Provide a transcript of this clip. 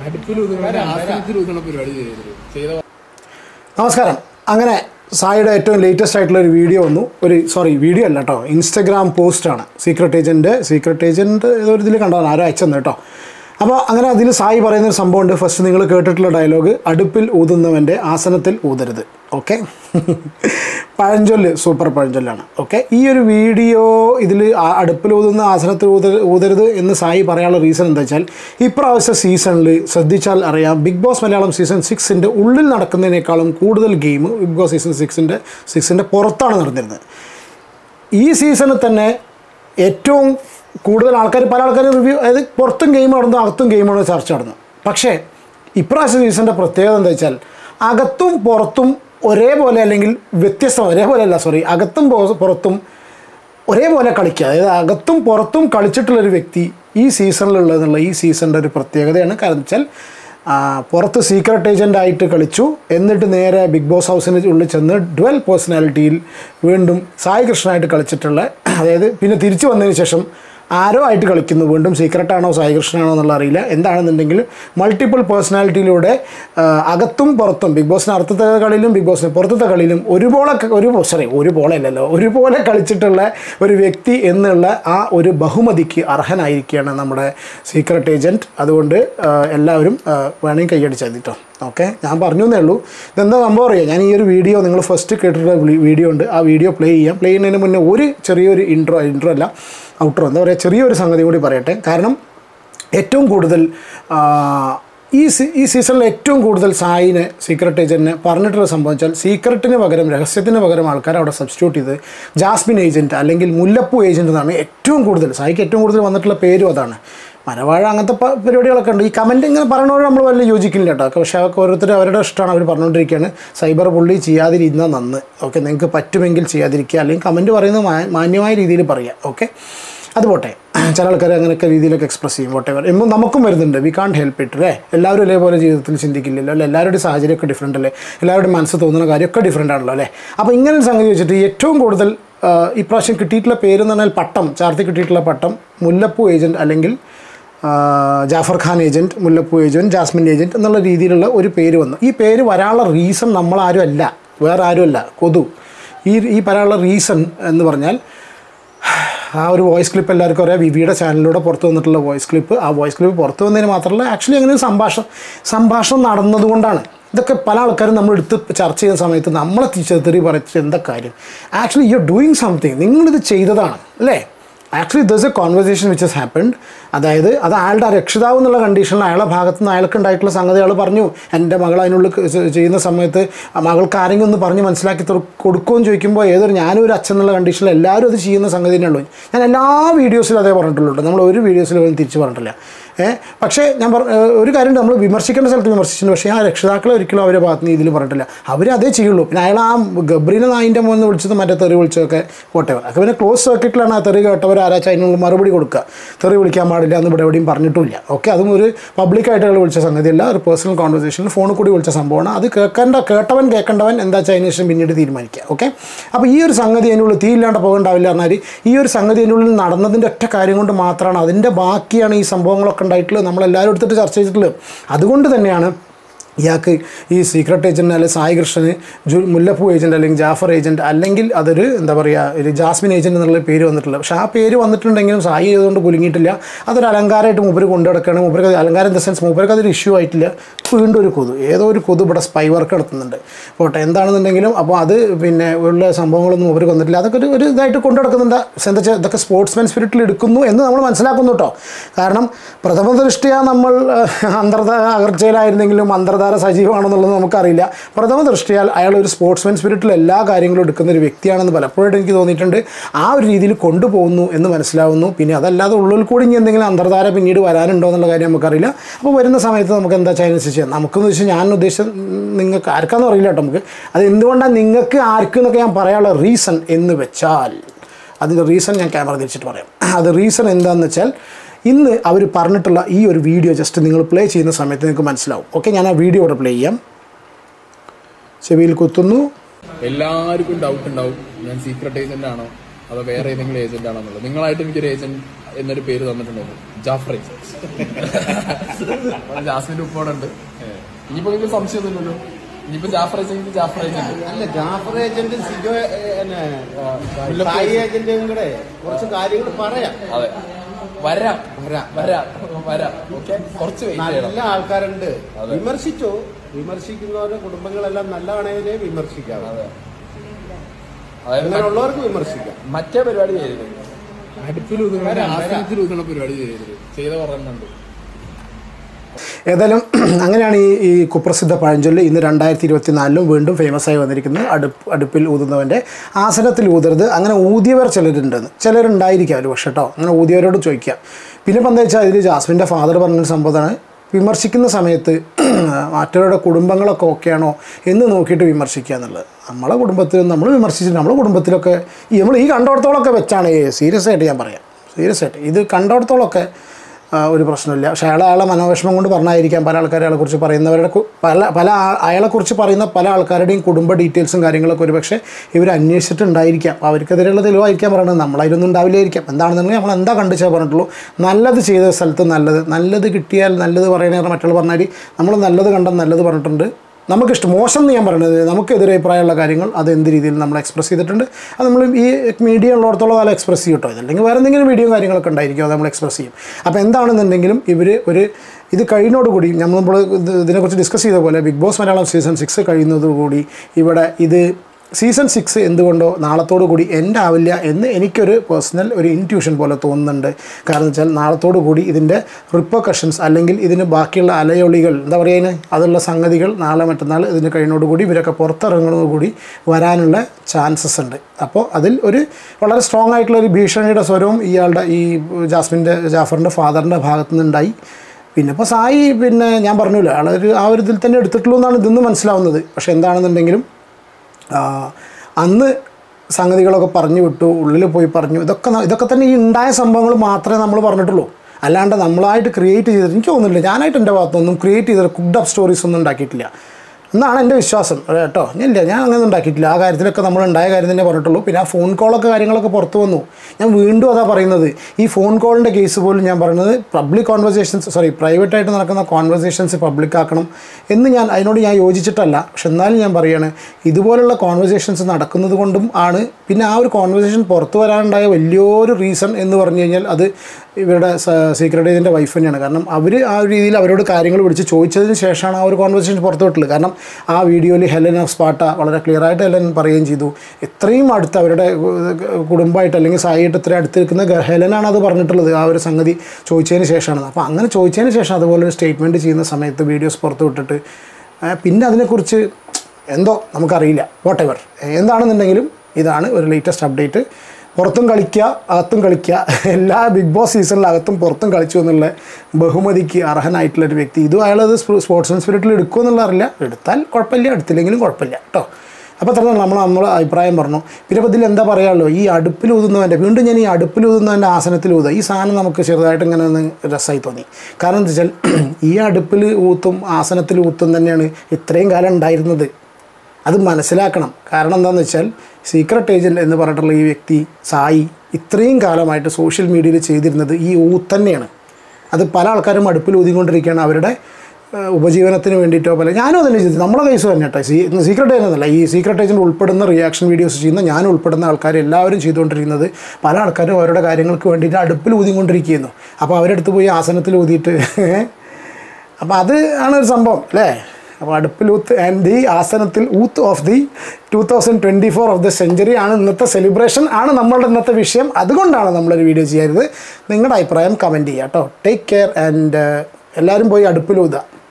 അടുപ്പിൽ ഊതുന്ന ആസനത്തിൽ ഊതുന്ന പരിപാടി ചെയ്തത് ചെയ്ത നമസ്കാരം അങ്ങനെ സായിയുടെ ഏറ്റവും ലേറ്റസ്റ്റ് ആയിട്ടുള്ള ഒരു വീഡിയോ വന്നു ഒരു സോറി വീഡിയോ അല്ല കേട്ടോ ഇൻസ്റ്റഗ്രാം പോസ്റ്റാണ് സീക്രട്ട് ഏജൻറ്റ് സീക്രട്ട് ഏജൻറ്റ് ഏതോ ഒരു ഇതിൽ കണ്ടതാണ് ആരോ അയച്ചെന്ന് കേട്ടോ അപ്പോൾ അങ്ങനെ അതിൽ സായി പറയുന്ന ഒരു സംഭവമുണ്ട് ഫസ്റ്റ് നിങ്ങൾ കേട്ടിട്ടുള്ള ഡയലോഗ് അടുപ്പിൽ ഊതുന്നവൻ്റെ ആസനത്തിൽ ഊതരുത് ഓക്കെ പഴഞ്ചൊല്ല് സൂപ്പർ പഴഞ്ചൊല്ലാണ് ഓക്കെ ഈ ഒരു വീഡിയോ ഇതിൽ അടുപ്പിൽ ഊതുന്ന ആസനത്തിൽ ഊത ഊതരുത് എന്ന് സായി പറയാനുള്ള റീസൺ എന്താ വെച്ചാൽ ഇപ്രാവശ്യ സീസണിൽ ശ്രദ്ധിച്ചാൽ അറിയാം ബിഗ് ബോസ് മലയാളം സീസൺ സിക്സിൻ്റെ ഉള്ളിൽ നടക്കുന്നതിനേക്കാളും കൂടുതൽ ഗെയിം ബിഗ് ബോസ് സീസൺ സിക്സിൻ്റെ സിക്സിൻ്റെ പുറത്താണ് നടന്നിരുന്നത് ഈ സീസണിൽ തന്നെ ഏറ്റവും കൂടുതൽ ആൾക്കാർ പല ആൾക്കാരും റിവ്യൂ അതായത് പുറത്തും ഗെയിം നടന്നു അകത്തും ഗെയിം നടന്നു ചർച്ച നടന്നു പക്ഷേ ഇപ്രാവശ്യം സീസണിൻ്റെ പ്രത്യേകത എന്താ വെച്ചാൽ അകത്തും പുറത്തും ഒരേപോലെ അല്ലെങ്കിൽ വ്യത്യസ്തം ഒരേപോലെ അല്ല സോറി അകത്തും പോ- പുറത്തും ഒരേപോലെ കളിക്കുക അതായത് അകത്തും പുറത്തും കളിച്ചിട്ടുള്ളൊരു വ്യക്തി ഈ സീസണിലുള്ളതെന്നുള്ള ഈ സീസണിൻ്റെ ഒരു പ്രത്യേകതയാണ് കാരണം വെച്ചാൽ ആ, പുറത്ത് സീക്രട്ട് ഏജൻ്റ് ആയിട്ട് കളിച്ചു എന്നിട്ട് നേരെ ബിഗ് ബോസ് ഹൗസിന് ഉള്ളിൽ ചെന്ന് ഡ്വൽ പേഴ്സണാലിറ്റിയിൽ വീണ്ടും സായി കൃഷ്ണനായിട്ട് കളിച്ചിട്ടുള്ള അതായത് പിന്നെ തിരിച്ചു വന്നതിന് ശേഷം ആരോ ആയിട്ട് കളിക്കുന്നു വീണ്ടും സീക്രട്ടാണോ സായി കൃഷ്ണനാണോ എന്നുള്ള അറിയില്ല എന്താണെന്നുണ്ടെങ്കിൽ മൾട്ടിപ്പിൾ പേഴ്സണാലിറ്റിയിലൂടെ ആ, അകത്തും പുറത്തും ബിഗ് ബോസിന് അർത്ഥത്തെ കളിയിലും ബിഗ് ബോസിന് പുറത്തത്തെ കളിയിലും ഒരുപോലെ ക- ഒരു സോറി ഒരുപോലെ അല്ലല്ലോ ഒരുപോലെ കളിച്ചിട്ടുള്ള ഒരു വ്യക്തി എന്നുള്ള ആ ഒരു ബഹുമതിക്ക് അർഹനായിരിക്കുകയാണ് നമ്മുടെ സീക്രട്ട് ഏജൻറ്റ് അതുകൊണ്ട് ആ, എല്ലാവരും ആ, വേണമെങ്കിൽ കൈയടിച്ചാൽ മതി കേട്ടോ ഓക്കെ ഞാൻ പറഞ്ഞു എന്നേ ഉള്ളൂ ഇതെന്താ സംഭവം അറിയാം ഞാൻ ഈ ഒരു വീഡിയോ നിങ്ങൾ ഫസ്റ്റ് കേട്ടിട്ടുള്ള വിളി- വീഡിയോ ഉണ്ട് ആ വീഡിയോ പ്ലേ ചെയ്യാം പ്ലേ ചെയ്യുന്നതിന് മുന്നേ ഒരു ചെറിയൊരു ഇൻട്രോ ഇൻട്രോ അല്ല ഔട്ട്രോ എന്താ പറയുക ചെറിയൊരു സംഗതി കൂടി പറയട്ടെ കാരണം ഏറ്റവും കൂടുതൽ ആ, ഈ സീ ഈ സീസണിൽ ഏറ്റവും കൂടുതൽ സായിനെ സീക്രട്ട് ഏജൻറ്റിനെ പറഞ്ഞിട്ടുള്ള സംഭവം വെച്ചാൽ സീക്രട്ടിന് പകരം രഹസ്യത്തിന് പകരം ആൾക്കാർ അവിടെ സബ്സ്റ്റിറ്റ്യൂട്ട് ചെയ്ത് ജാസ്മിൻ ഏജൻറ്റ് അല്ലെങ്കിൽ മുല്ലപ്പൂ ഏജൻറ്റ് എന്നാണ് ഏറ്റവും കൂടുതൽ സായിക്ക് ഏറ്റവും കൂടുതൽ വന്നിട്ടുള്ള പേരും അതാണ് മരവാഴ അങ്ങനത്തെ പ- പരിപാടികളൊക്കെ ഉണ്ട് ഈ കമൻറ്റ് ഇങ്ങനെ പറയണവർ നമ്മൾ വലിയ യോജിക്കില്ല കേട്ടോ പക്ഷേ അവർക്ക് ഓരോരുത്തർ അവരുടെ ഇഷ്ടമാണ് അവർ പറഞ്ഞുകൊണ്ടിരിക്കുകയാണ് സൈബർ പുള്ളി ചെയ്യാതിരുന്നാൽ നന്ന് ഓക്കെ നിങ്ങൾക്ക് പറ്റുമെങ്കിൽ ചെയ്യാതിരിക്കുക അല്ലെങ്കിൽ കമൻറ്റ് പറയുന്നത് മാ- മാന്യമായ രീതിയിൽ പറയുക ഓക്കെ അത് പോട്ടെ ചില ആൾക്കാർ അങ്ങനെയൊക്കെ രീതിയിലൊക്കെ എക്സ്പ്രസ് ചെയ്യും വോട്ടെ എമ്പോൾ നമുക്കും വരുന്നുണ്ട് വി കാണ്ട് ഹെൽപ്പ് ഇറ്റ് അല്ലേ എല്ലാവരും ഒരേപോലെ ജീവിതത്തിൽ ചിന്തിക്കില്ലല്ലോ അല്ലേ എല്ലാവരുടെയും സാഹചര്യമൊക്കെ ഡിഫറെൻ്റ് അല്ലേ എല്ലാവരുടെയും മനസ്സ് തോന്നുന്ന കാര്യമൊക്കെ ഡിഫറെൻ്റ് ആണല്ലോ അല്ലേ അപ്പോൾ ഇങ്ങനെ ഒരു സംഗതി വെച്ചിട്ട് ഏറ്റവും കൂടുതൽ ആ, ഇപ്രാവശ്യം കിട്ടിയിട്ടുള്ള പേര് എന്ന് പറഞ്ഞാൽ പട്ടം ചാർത്തി കിട്ടിയിട്ടുള്ള പട്ടം മുല്ലപ്പൂ ഏജൻറ്റ് അല്ലെങ്കിൽ ആ, ജാഫർ ഖാൻ ഏജൻറ്റ് മുല്ലപ്പൂ ഏജൻറ്റ് ജാസ്മിൻ ഏജൻറ്റ് എന്നുള്ള രീതിയിലുള്ള ഒരു പേര് വന്നു ഈ പേര് വരാനുള്ള റീസൺ നമ്മളാരും അല്ല വേറെ ആരുമല്ല കൊതു ഈ ഈ പറയാനുള്ള റീസൺ എന്ന് പറഞ്ഞാൽ ആ ഒരു വോയിസ് ക്ലിപ്പ് എല്ലാവർക്കും അറിയാം വിവിയുടെ ചാനലിലൂടെ പുറത്ത് വന്നിട്ടുള്ള വോയിസ് ക്ലിപ്പ് ആ വോയിസ് ക്ലിപ്പ് പുറത്ത് വന്നതിന് മാത്രമല്ല ആക്ച്വലി അങ്ങനെ ഒരു സംഭാഷണം സംഭാഷണം നടന്നതുകൊണ്ടാണ് ഇതൊക്കെ പല ആൾക്കാരും നമ്മൾ എടുത്ത് ചർച്ച ചെയ്യുന്ന സമയത്ത് നമ്മളെ തിരിച്ചെറി പറയിച്ചിട്ട് എന്താ കാര്യം ആക്ച്വലി യു ഡൂയിങ് സംതിങ് നിങ്ങളിത് ചെയ്തതാണ് അല്ലേ actually that's a conversation which has happened അതായത് അത് അയാളുടെ രക്ഷിതാവ് എന്നുള്ള കണ്ടീഷനിൽ അയാളുടെ ഭാഗത്ത് നിന്ന് അയാൾക്ക് ഉണ്ടായിട്ടുള്ള സംഗതി അയാൾ പറഞ്ഞു എൻ്റെ മകൾ അതിനുള്ളിൽ ക- ചെ- ചെയ്യുന്ന സമയത്ത് ആ മകൾക്ക് ആരെങ്കിലും ഒന്ന് പറഞ്ഞ് മനസ്സിലാക്കി തൊ- കൊടുക്കുമെന്ന് ചോദിക്കുമ്പോൾ ഏതൊരു ഞാനും ഒരു അച്ഛൻ എന്നുള്ള കണ്ടീഷനിൽ എല്ലാവരും അത് ചെയ്യുന്ന സംഗതി തന്നെയുള്ളൂ ഞാൻ എല്ലാ വീഡിയോസിലും അതേ പറഞ്ഞിട്ടുള്ളൂ കേട്ടോ. നമ്മൾ ഒരു വീഡിയോസിലും പോലും തിരിച്ച് പറഞ്ഞിട്ടില്ല ഏ പക്ഷേ ഞാൻ പറ ഏ, ഒരു കാര്യം നമ്മൾ വിമർശിക്കേണ്ട സ്ഥലത്ത് വിമർശിച്ചിട്ടുണ്ട് പക്ഷേ ആ രക്ഷിതാക്കളെ ഒരിക്കലും അവരുടെ ഭാഗത്ത് നിന്ന് ഇതിൽ പറഞ്ഞിട്ടില്ല അവർ അതേ ചെയ്യുള്ളൂ പിന്നെ അയാൾ ആ ഗബ്രീനെ നായിൻ്റെ മോന്ന് വിളിച്ചത് മറ്റേ തെറി വിളിച്ചതൊക്കെ വോട്ടെവർ അതൊക്കെ പിന്നെ ക്ലോസ് സർക്കിറ്റിലാണ് ആ തെറി കേട്ടവർ ആരാച്ചാൽ അതിനുള്ള മറുപടി കൊടുക്കുക തെറി വിളിക്കാൻ പാടില്ല എന്ന് ഇവിടെ എവിടെയും പറഞ്ഞിട്ടുമില്ല ഓക്കെ അതും ഒരു പബ്ലിക്കായിട്ട് അയാൾ വിളിച്ച സംഗതിയല്ല ഒരു പേഴ്സണൽ കോൺവെർസേഷനിൽ ഫോണിൽ കൂടി വിളിച്ച സംഭവമാണ് അത് കേൾക്കേണ്ട കേട്ടവൻ കേൾക്കേണ്ടവൻ എന്താ വെച്ചാൽ അതിന് ശേഷം പിന്നീട് തീരുമാനിക്കുക ഓക്കെ അപ്പോൾ ഈ ഒരു സംഗതി അതിനുള്ളിൽ തീയില്ലാണ്ട് പോകണ്ടാവില്ല പറഞ്ഞാൽ ഈ ഒരു സംഗതി അതിനുള്ളിൽ നടന്നതിൻ്റെ ഒറ്റ കാര്യം കൊണ്ട് മാത്രമാണ് അതിൻ്റെ ബാക്കിയാണ് ഈ സംഭവങ്ങളൊക്കെ ഉണ്ടായിട്ടുള്ളത് നമ്മളെല്ലാവരും എടുത്തിട്ട് ചർച്ച ചെയ്തിട്ടുള്ളത് അതുകൊണ്ട് തന്നെയാണ് ഇയാൾക്ക് ഈ സീക്രട്ട് ഏജൻറ്റ് അല്ലെങ്കിൽ സായി കൃഷ്ണന് ജു മുല്ലപ്പൂ ഏജൻറ്റ് അല്ലെങ്കിൽ ജാഫർ ഏജൻറ്റ് അല്ലെങ്കിൽ അതൊരു എന്താ പറയുക ഒരു ജാസ്മിൻ ഏജൻറ്റ് എന്നുള്ള പേര് വന്നിട്ടുള്ളത് പക്ഷേ ആ പേര് വന്നിട്ടുണ്ടെങ്കിലും സായി ചെയ്തുകൊണ്ട് കുലുങ്ങിയിട്ടില്ല അതൊരു അലങ്കാരമായിട്ട് മൂപ്പര് കൊണ്ടു നടക്കുകയാണ് മൂപ്പർക്ക് അത് അലങ്കാരം ഇൻ ദ സെൻസ് മൂപ്പർക്ക് അതൊരു ഇഷ്യൂ ആയിട്ടില്ല വീണ്ടും ഒരു കൊതു ഏതോ ഒരു കൊതു ഇവിടെ സ്പൈ വർക്ക് നടത്തുന്നുണ്ട് പോട്ടെ എന്താണെന്നുണ്ടെങ്കിലും അപ്പോൾ അത് പിന്നെ ഉള്ള സംഭവങ്ങളൊന്നും മൂപ്പർക്ക് വന്നിട്ടില്ല അതൊക്കെ ഒരു ഒരു ഇതായിട്ട് കൊണ്ടു നടക്കുന്നുണ്ട് എന്താ വെച്ചാൽ ഇതൊക്കെ സ്പോർട്സ്മാൻ സ്പിരിറ്റിൽ എടുക്കുന്നു എന്ന് നമ്മൾ മനസ്സിലാക്കുന്നു കേട്ടോ കാരണം പ്രഥമ ദൃഷ്ടിയ നമ്മൾ അന്തർധാര അകർച്ചയിലായിരുന്നെങ്കിലും അന്തർധാര സജീവമാണെന്നുള്ളത് നമുക്കറിയില്ല പ്രഥമ ദൃഷ്ടിയാൽ അയാൾ ഒരു സ്പോർട്സ്മാൻ സ്പിരിറ്റിൽ എല്ലാ കാര്യങ്ങളും എടുക്കുന്ന ഒരു വ്യക്തിയാണെന്ന് പലപ്പോഴും എനിക്ക് തോന്നിയിട്ടുണ്ട് ആ ഒരു രീതിയിൽ കൊണ്ടുപോകുന്നു എന്ന് മനസ്സിലാവുന്നു പിന്നെ അതല്ലാതെ ഉള്ളിൽ കൂടി ഇനി എന്തെങ്കിലും അന്തർധാര പിന്നീട് വരാനുണ്ടോ എന്നുള്ള കാര്യം നമുക്കറിയില്ല അപ്പോൾ വരുന്ന സമയത്ത് നമുക്ക് എന്താ വെച്ചാൽ അതിനനുസരിച്ച് ചെയ്യാം നമുക്കെന്ന് വെച്ചാൽ ഞാൻ ഉദ്ദേശിച്ചത് നിങ്ങൾക്ക് ആർക്കാന്ന് അറിയില്ല കേട്ടോ നമുക്ക് അത് എന്തുകൊണ്ടാണ് നിങ്ങൾക്ക് ആർക്ക് എന്നൊക്കെ ഞാൻ പറയാനുള്ള റീസൺ എന്ന് വെച്ചാൽ അതിൻ്റെ റീസൺ ഞാൻ ക്യാമറ തിരിച്ചിട്ട് പറയാം അത് റീസൺ എന്താണെന്ന് വെച്ചാൽ ഇന്ന് അവർ പറഞ്ഞിട്ടുള്ള ഈ ഒരു വീഡിയോ ജസ്റ്റ് നിങ്ങൾ പ്ലേ ചെയ്യുന്ന സമയത്ത് നിങ്ങൾക്ക് മനസ്സിലാവും ഓക്കെ ഞാൻ ആ വീഡിയോ ഇവിടെ പ്ലേ ചെയ്യാം ചെവിയിൽ കുത്തുന്നു എല്ലാവർക്കും ഡൗട്ട് ഉണ്ടാവും ഞാൻ സീക്രട്ട് ഏജന്റ് ആണോ അതോ വേറെ ഏതെങ്കിലും ഏജന്റ് ആണെന്നുള്ളത് നിങ്ങളായിട്ട് എനിക്കൊരു ഏജന്റ് എന്നൊരു പേര് തന്നിട്ടുണ്ടായിരുന്നു ജാഫർ ഏജന്റ് ജാസ്മിന്റെ ഉപ്പോടുണ്ട് ഇനിയിപ്പോ നിങ്ങൾക്ക് സംശയമൊന്നുമില്ലല്ലോ ഇനിയിപ്പോ ജാഫർ ഏജന്റ് ജാഫർ ഏജന്റ് അല്ല ജാഫർ ഏജന്റും സിജോ ഏ, പിന്നെ, സായി ഏജന്റും കൂടെ കുറച്ച് കാര്യങ്ങൾ പറയാം അതെ വരാം വരാം. വരാം വരാം ഓക്കെ കുറച്ച് വെയിറ്റ് ചെയ്യണം നല്ല ആൾക്കാരുണ്ട് വിമർശിച്ചു വിമർശിക്കുന്നവരുടെ കുടുംബങ്ങളെല്ലാം നല്ലതാണെങ്കിലേ വിമർശിക്കാം അതെ അതായത് മ- അങ്ങനെയുള്ളവർക്ക് വിമർശിക്കാം മറ്റേ പരിപാടി ചെയ്തിരുന്നു അടുപ്പിൽ ഊതുന്ന ആസനത്തിൽ ഊതുന്ന പരിപാടി ചെയ്തിരുന്നു ചെയ്ത പറയുന്നുണ്ട് ഏതായാലും അങ്ങനെയാണ് ഈ ഈ കുപ്രസിദ്ധ പഴഞ്ചൊല്ല് ഇന്ന് രണ്ടായിരത്തി ഇരുപത്തി നാലിലും വീണ്ടും ഫേമസ് ആയി വന്നിരിക്കുന്നത് അടുപ്പ് അടുപ്പിൽ ഊതുന്നവൻ്റെ ആസനത്തിൽ ഊതരുത് അങ്ങനെ ഊതിയവർ ചിലരുണ്ടെന്ന് ചിലരുണ്ടായിരിക്കാം ഒരു പക്ഷേ കേട്ടോ അങ്ങനെ ഊതിയവരോട് ചോദിക്കുക പിന്നെ ഇപ്പം എന്താ വെച്ചാൽ ഇതിൽ ജാസ്മിൻ്റെ ഫാദർ പറഞ്ഞൊരു സംഭവമാണ് വിമർശിക്കുന്ന സമയത്ത് മറ്റവരുടെ കുടുംബങ്ങളൊക്കെ ഓക്കെയാണോ എന്ന് നോക്കിയിട്ട് വിമർശിക്കുക എന്നുള്ളത് നമ്മളെ കുടുംബത്തിൽ നമ്മൾ വിമർശിച്ചിട്ട് നമ്മളെ കുടുംബത്തിലൊക്കെ ഈ നമ്മൾ ഈ കണ്ടോടത്തോളമൊക്കെ വെച്ചാണ് സീരിയസ് ആയിട്ട് ഞാൻ പറയാം സീരിയസ് ആയിട്ട് ഇത് കണ്ടോടത്തോളമൊക്കെ ആ, ഒരു പ്രശ്നമില്ല പക്ഷേ അയാൾ അയാളെ മനോവിഷമം കൊണ്ട് പറഞ്ഞായിരിക്കാം പല ആൾക്കാർ അയാളെക്കുറിച്ച് പറയുന്നവരുടെ കു- പല പല ആ- അയാളെക്കുറിച്ച് പറയുന്ന പല ആൾക്കാരുടെയും കുടുംബ ഡീറ്റെയിൽസും കാര്യങ്ങളൊക്കെ ഒരു പക്ഷേ ഇവർ അന്വേഷിച്ചിട്ടുണ്ടായിരിക്കാം അപ്പോൾ അവർക്കെതിരെയുള്ള തെളിവായിരിക്കാം പറയുന്നത് നമ്മളതിലൊന്നും ഉണ്ടാവില്ലായിരിക്കാം എന്താണെന്നുണ്ടെങ്കിൽ നമ്മൾ എന്താ കണ്ടുവച്ചാൽ പറഞ്ഞിട്ടുള്ളൂ നല്ലത് ചെയ്ത സ്ഥലത്ത് നല്ലത് നല്ലത് കിട്ടിയാൽ നല്ലത് പറയണ മറ്റുള്ള പറഞ്ഞാൽ നമ്മൾ നല്ലത് കണ്ടാൽ നല്ലത് പറഞ്ഞിട്ടുണ്ട് നമുക്കിഷ്ടം മോശം എന്ന് ഞാൻ പറയുന്നത് നമുക്കെതിരെ അഭിപ്രായമുള്ള കാര്യങ്ങൾ അത് എന്ത് രീതിയിൽ നമ്മൾ എക്സ്പ്രസ് ചെയ്തിട്ടുണ്ട് അത് നമ്മൾ ഈ മീഡിയ ഉള്ളിടത്തോളം കാലം എക്സ്പ്രസ് ചെയ്യും കേട്ടോ ഇതല്ലെങ്കിൽ വേറെ എന്തെങ്കിലും വീഡിയോ കാര്യങ്ങളൊക്കെ ഉണ്ടായിരിക്കും അത് നമ്മൾ എക്സ്പ്രസ് ചെയ്യും അപ്പോൾ എന്താണെന്നുണ്ടെങ്കിലും ഇവർ ഒരു ഇത് കഴിയുന്നതോടുകൂടി നമ്മൾ ഇത് ഇതിനെക്കുറിച്ച് ഡിസ്കസ് ചെയ്ത പോലെ Bigg Boss Malayalam season six കഴിയുന്നതോടുകൂടി ഇവിടെ ഇത് സീസൺ സിക്സ് എന്തുകൊണ്ടോ നാളത്തോടു കൂടി എൻ്റെ ആവില്ല എന്ന് എനിക്കൊരു പേഴ്സണൽ ഒരു ഇൻറ്റ്യൂഷൻ പോലെ തോന്നുന്നുണ്ട് കാരണം വെച്ചാൽ നാളത്തോടു കൂടി ഇതിൻ്റെ റിപ്പർക്കഷൻസ് അല്ലെങ്കിൽ ഇതിന് ബാക്കിയുള്ള അലയൊളികൾ എന്താ പറയുക അതുള്ള സംഗതികൾ നാളെ മറ്റന്നാൾ ഇതിന് കഴിയുന്നതോടുകൂടി ഇവരൊക്കെ പുറത്തിറങ്ങുന്നതോടുകൂടി വരാനുള്ള ചാൻസസ് ഉണ്ട് അപ്പോൾ അതിൽ ഒരു വളരെ സ്ട്രോങ് ആയിട്ടുള്ള ഒരു ഭീഷണിയുടെ സ്വരവും ഇയാളുടെ ഈ ജാസ്മിൻ്റെ ജാഫറിൻ്റെ ഫാദറിൻ്റെ ഭാഗത്തു നിന്നുണ്ടായി പിന്നെ ഇപ്പോൾ സായി പിന്നെ ഞാൻ പറഞ്ഞില്ല ആളൊരു ആ ഒരു ഇതിൽ തന്നെ എടുത്തിട്ടുള്ളൂ എന്നാണ് ഇതെന്ന് മനസ്സിലാവുന്നത് പക്ഷേ എന്താണെന്നുണ്ടെങ്കിലും ആ, അന്ന് സംഗതികളൊക്കെ പറഞ്ഞു വിട്ടു ഉള്ളിൽ പോയി പറഞ്ഞു ഇതൊക്കെ ന- ഇതൊക്കെ തന്നെ ഈ ഉണ്ടായ സംഭവങ്ങൾ മാത്രമേ നമ്മൾ പറഞ്ഞിട്ടുള്ളൂ അല്ലാണ്ട് നമ്മളായിട്ട് ക്രിയേറ്റ് ചെയ്തിട്ട് എനിക്ക് തോന്നുന്നില്ല ഞാനായിട്ട് എൻ്റെ ഭാഗത്തൊന്നും ക്രിയേറ്റ് ചെയ്തിട്ട് കുക്ഡ് അപ്പ് സ്റ്റോറീസ് ഒന്നും ഉണ്ടാക്കിയിട്ടില്ല എന്നാണ് എൻ്റെ വിശ്വാസം അതെ കേട്ടോ ഞാൻ ഇല്ല ഞാൻ അങ്ങനെ ഉണ്ടാക്കിയിട്ടില്ല ആ കാര്യത്തിലൊക്കെ നമ്മൾ ഉണ്ടായ കാര്യം തന്നെ പറഞ്ഞിട്ടുള്ളൂ പിന്നെ ആ ഫോൺ കോളൊക്കെ കാര്യങ്ങളൊക്കെ പുറത്ത് വന്നു ഞാൻ വീണ്ടും അതാ പറയുന്നത് ഈ ഫോൺ കോളിൻ്റെ കേസ് പോലും ഞാൻ പറയുന്നത് പബ്ലിക് കോൺവെർസേഷൻസ് സോറി പ്രൈവറ്റായിട്ട് നടക്കുന്ന കോൺവെർസേഷൻസ് പബ്ലിക് ആക്കണം എന്ന് ഞാൻ അതിനോട് ഞാൻ യോജിച്ചിട്ടല്ല പക്ഷെ എന്നാലും ഞാൻ പറയുകയാണ് ഇതുപോലുള്ള കോൺവെർസേഷൻസ് നടക്കുന്നത് കൊണ്ടും ആണ് പിന്നെ ആ ഒരു കോൺവെർസേഷൻ പുറത്തു വരാനുണ്ടായ വലിയൊരു റീസൺ എന്ന് പറഞ്ഞു കഴിഞ്ഞാൽ അത് ഇവരുടെ സീക്രട്ട് ഏജൻ്റെ വൈഫ് തന്നെയാണ് കാരണം അവർ ആ ഒരു രീതിയിൽ അവരോട് കാര്യങ്ങൾ വിളിച്ച് ചോദിച്ചതിന് ശേഷമാണ് ആ ഒരു കോൺവെർസേഷൻ പുറത്തു വിട്ടുള്ളത് കാരണം ആ വീഡിയോയിൽ ഹെലൻ ഓഫ് സ്പാട്ട വളരെ ക്ലിയർ ആയിട്ട് ഹെലൻ പറയുകയും ചെയ്തു ഇത്രയും അടുത്ത് അവരുടെ കുടുംബമായിട്ട് അല്ലെങ്കിൽ സായിയായിട്ട് ഇത്രയും അടുത്ത് നിൽക്കുന്ന ഗ- ഹെലനാണ് അത് പറഞ്ഞിട്ടുള്ളത് ആ ഒരു സംഗതി ചോദിച്ചതിന് ശേഷമാണ് അപ്പോൾ അങ്ങനെ ചോദിച്ചതിന് ശേഷം അതുപോലെ ഒരു സ്റ്റേറ്റ്മെൻറ്റ് ചെയ്യുന്ന സമയത്ത് വീഡിയോസ് പുറത്ത് വിട്ടിട്ട് ആ, പിന്നെ അതിനെക്കുറിച്ച് എന്തോ നമുക്കറിയില്ല വാട്ട് എവർ എന്താണെന്നുണ്ടെങ്കിലും ഇതാണ് ഒരു ലേറ്റസ്റ്റ് അപ്ഡേറ്റ് പുറത്തും കളിക്കുക അകത്തും കളിക്കുക എല്ലാ ബിഗ് ബോസ് സീസണിലകത്തും പുറത്തും കളിച്ചു എന്നുള്ള ബഹുമതിക്ക് അർഹനായിട്ടുള്ളൊരു വ്യക്തി ഇതും അയാളത് സ്പോർട്സ് സ്പിരിറ്റിൽ എടുക്കുമെന്നുള്ള അറിയില്ല എടുത്താൽ കുഴപ്പമില്ല എടുത്തില്ലെങ്കിലും കുഴപ്പമില്ല കേട്ടോ അപ്പോൾ അത്ര നമ്മൾ നമ്മൾ അഭിപ്രായം പറഞ്ഞു പിന്നെ അപ്പോൾ ഇതിൽ എന്താ പറയാമല്ലോ ഈ അടുപ്പിൽ ഊതുന്നവൻ്റെ വീണ്ടും ഞാൻ ഈ അടുപ്പിൽ ഊതുന്നവൻ്റെ ആസനത്തിൽ ഊതുക ഈ സാധനം നമുക്ക് ചെറുതായിട്ട് ഇങ്ങനെ ഒന്ന് രസമായി തോന്നി കാരണം എന്താ വെച്ചാൽ ഈ അടുപ്പിൽ ഊത്തും ആസനത്തിൽ ഊത്തും തന്നെയാണ് ഇത്രയും കാലം ഉണ്ടായിരുന്നത് അത് മനസ്സിലാക്കണം കാരണം എന്താണെന്ന് വെച്ചാൽ സീക്രട്ട് ഏജൻറ്റ് എന്ന് പറഞ്ഞിട്ടുള്ള ഈ വ്യക്തി സായി ഇത്രയും കാലമായിട്ട് സോഷ്യൽ മീഡിയയിൽ ചെയ്തിരുന്നത് ഈ ഊത്ത് തന്നെയാണ് അത് പല ആൾക്കാരും അടുപ്പിൽ ഊതിക്കൊണ്ടിരിക്കുകയാണ് അവരുടെ ഏഹ്, ഉപജീവനത്തിന് വേണ്ടിയിട്ടോ പല ഞാനും അതന്നെ ചെയ്തത് നമ്മളെ കേസ് തന്നെ കേട്ടോ സീ സീക്രട്ട് ഏജൻ്റ് എന്നല്ല ഈ സീക്രട്ട് ഏജൻറ്റ് ഉൾപ്പെടുന്ന റിയാക്ഷൻ വീഡിയോസ് ചെയ്യുന്ന ഞാൻ ഉൾപ്പെടുന്ന ആൾക്കാർ എല്ലാവരും ചെയ്തുകൊണ്ടിരിക്കുന്നത് പല ആൾക്കാരും അവരുടെ കാര്യങ്ങൾക്ക് വേണ്ടിയിട്ട് അടുപ്പിൽ ഊതിക്കൊണ്ടിരിക്കുന്നു അപ്പോൾ അവരെടുത്ത് പോയി ആസനത്തിൽ ഊതിയിട്ട് അപ്പോൾ അത് ആണ് ഒരു സംഭവം അല്ലേ അപ്പോൾ അടുപ്പിൽ ഊത്ത് ആൻഡ് ദി ആസനത്തിൽ ഊത്ത് of the two thousand twenty four of the century ആണ് ഇന്നത്തെ സെലിബ്രേഷൻ ആണ് നമ്മളുടെ ഇന്നത്തെ വിഷയം അതുകൊണ്ടാണ് നമ്മളൊരു വീഡിയോ ചെയ്യരുത് നിങ്ങളുടെ അഭിപ്രായം കമൻറ്റ് ചെയ്യുക കേട്ടോ ടേക്ക് കെയർ ആൻഡ് എല്ലാവരും പോയി അടുപ്പിൽ ഊതുക